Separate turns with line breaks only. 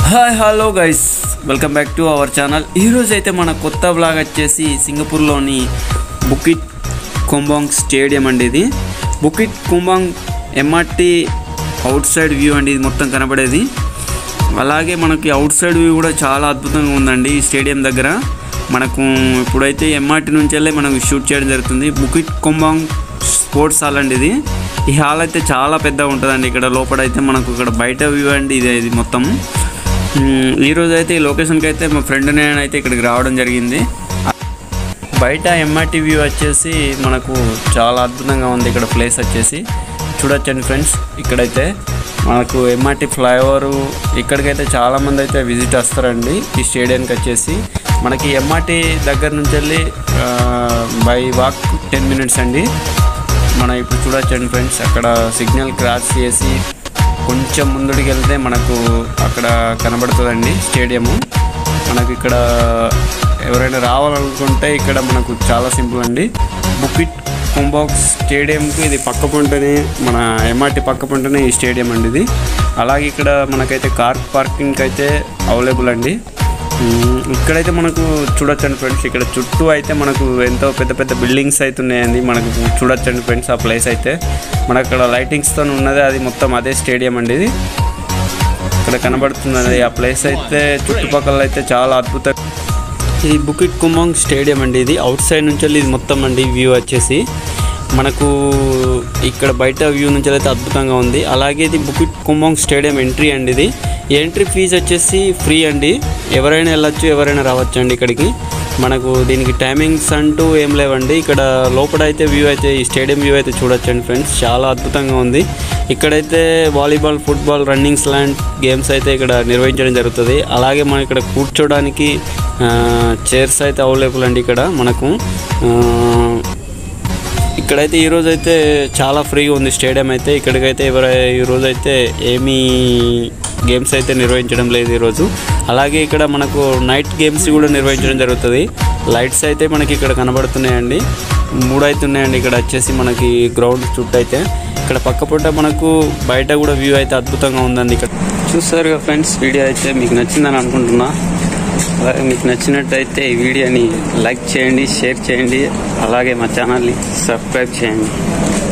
Hi hello guys welcome back to our channel ఈరోజు అయితే మన కొత్త బ్లాగ్ వచ్చేసి సింగపూర్లోని బుకిట్ కుంబాంగ్ స్టేడియం అండి ఇది Bukit Gombak MRT outside view అండి ఇది మొత్తం కనబడేది అలాగే మనకి అవుట్ సైడ్ వ్యూ కూడా చాలా అద్భుతంగా ఉందండి ఈ స్టేడియం దగ్గర మనకు ఇప్పుడైతే ఎంఆర్టీ నుంచి వెళ్ళి మనకు షూట్ చేయడం జరుగుతుంది బుకిట్ కుంబాంగ్ స్పోర్ట్స్ హాల్ అండి ఇది ఈ హాల్ అయితే చాలా పెద్దగా ఉంటుందండి ఇక్కడ లోపల అయితే మనకు ఇక్కడ బయట వ్యూ అండి ఇది ఇది మొత్తం మ్మ్, ఈ రోజు అయితే ఈ లొకేషన్కి అయితే మా ఫ్రెండ్ నేను అయితే ఇక్కడికి రావడం జరిగింది బయట ఎంఆర్టీ వ్యూ వచ్చేసి మనకు చాలా అద్భుతంగా ఉంది ఇక్కడ ప్లేస్ వచ్చేసి చూడొచ్చండి ఫ్రెండ్స్ ఇక్కడైతే మనకు ఎంఆర్టీ ఫ్లైఓవర్ ఇక్కడికైతే చాలామంది అయితే విజిట్ వస్తారండి ఈ స్టేడియంకి వచ్చేసి మనకి ఎంఆర్టీ దగ్గర నుంచి వెళ్ళి బై వాక్ టెన్ మినిట్స్ అండి మనం ఇప్పుడు చూడొచ్చండి ఫ్రెండ్స్ అక్కడ సిగ్నల్ క్రాస్ చేసి కొంచెం ముందుడికి వెళ్తే మనకు అక్కడ కనబడుతుందండి స్టేడియము మనకు ఇక్కడ ఎవరైనా రావాలనుకుంటే ఇక్కడ మనకు చాలా సింపుల్ అండి బుకిట్ కుంబాక్స్ స్టేడియంకి ఇది పక్క పంటనే మన ఎంఆర్టీ పక్క పంటనే ఈ స్టేడియం అండి ఇది అలాగే ఇక్కడ మనకైతే కార్ పార్కింగ్కి అయితే అవైలబుల్ అండి మ్మ్. ఇక్కడైతే మనకు చూడొచ్చండి ఫ్రెండ్స్ ఇక్కడ చుట్టూ అయితే మనకు ఎంతో పెద్ద పెద్ద బిల్డింగ్స్ అయితే ఉన్నాయండి మనకు చూడొచ్చండి ఫ్రెండ్స్ ఆ ప్లేస్ అయితే మనకు అక్కడ లైటింగ్స్తో ఉన్నది అది మొత్తం అదే స్టేడియం అండి ఇది ఇక్కడ కనబడుతున్నది ఆ ప్లేస్ అయితే చుట్టుపక్కల అయితే చాలా అద్భుత ఇది బుకిట్ కుమాంగ్ స్టేడియం అండి ఇది అవుట్ సైడ్ నుంచి వెళ్ళి ఇది మొత్తం అండి వ్యూ వచ్చేసి మనకు ఇక్కడ బయట వ్యూ నుంచి అయితే అద్భుతంగా ఉంది అలాగే ఇది బుకిట్ కుమాంగ్ స్టేడియం ఎంట్రీ అండి ఇది ఎంట్రీ ఫీజు వచ్చేసి ఫ్రీ అండి ఎవరైనా వెళ్ళొచ్చు ఎవరైనా రావచ్చు అండి ఇక్కడికి మనకు దీనికి టైమింగ్స్ అంటూ ఏం లేవండి ఇక్కడ లోపల అయితే వ్యూ అయితే ఈ స్టేడియం వ్యూ అయితే చూడొచ్చండి ఫ్రెండ్స్ చాలా అద్భుతంగా ఉంది ఇక్కడైతే వాలీబాల్ ఫుట్బాల్ రన్నింగ్స్ లాంటి గేమ్స్ అయితే ఇక్కడ నిర్వహించడం జరుగుతుంది అలాగే మనం ఇక్కడ కూర్చోడానికి చైర్స్ అయితే అవైలబుల్ అండి ఇక్కడ మనకు ఆ, ఇక్కడైతే ఈరోజు అయితే చాలా ఫ్రీగా ఉంది స్టేడియం అయితే ఇక్కడికైతే ఎవరై ఈరోజు అయితే ఏమీ గేమ్స్ అయితే నిర్వహించడం లేదు ఈరోజు అలాగే ఇక్కడ మనకు నైట్ గేమ్స్ కూడా నిర్వహించడం జరుగుతుంది లైట్స్ అయితే మనకి ఇక్కడ కనబడుతున్నాయండి మూడు అయితే ఉన్నాయండి ఇక్కడ వచ్చేసి మనకి గ్రౌండ్ చుట్టూ అయితే ఇక్కడ పక్క పూట మనకు బయట కూడా వ్యూ అయితే అద్భుతంగా ఉందండి ఇక్కడ చూస్తారు కదా ఫ్రెండ్స్ వీడియో అయితే మీకు నచ్చిందని అనుకుంటున్నా అలాగే మీకు నచ్చినట్టయితే ఈ వీడియోని లైక్ చేయండి షేర్ చేయండి అలాగే మా ఛానల్ని సబ్స్క్రైబ్ చేయండి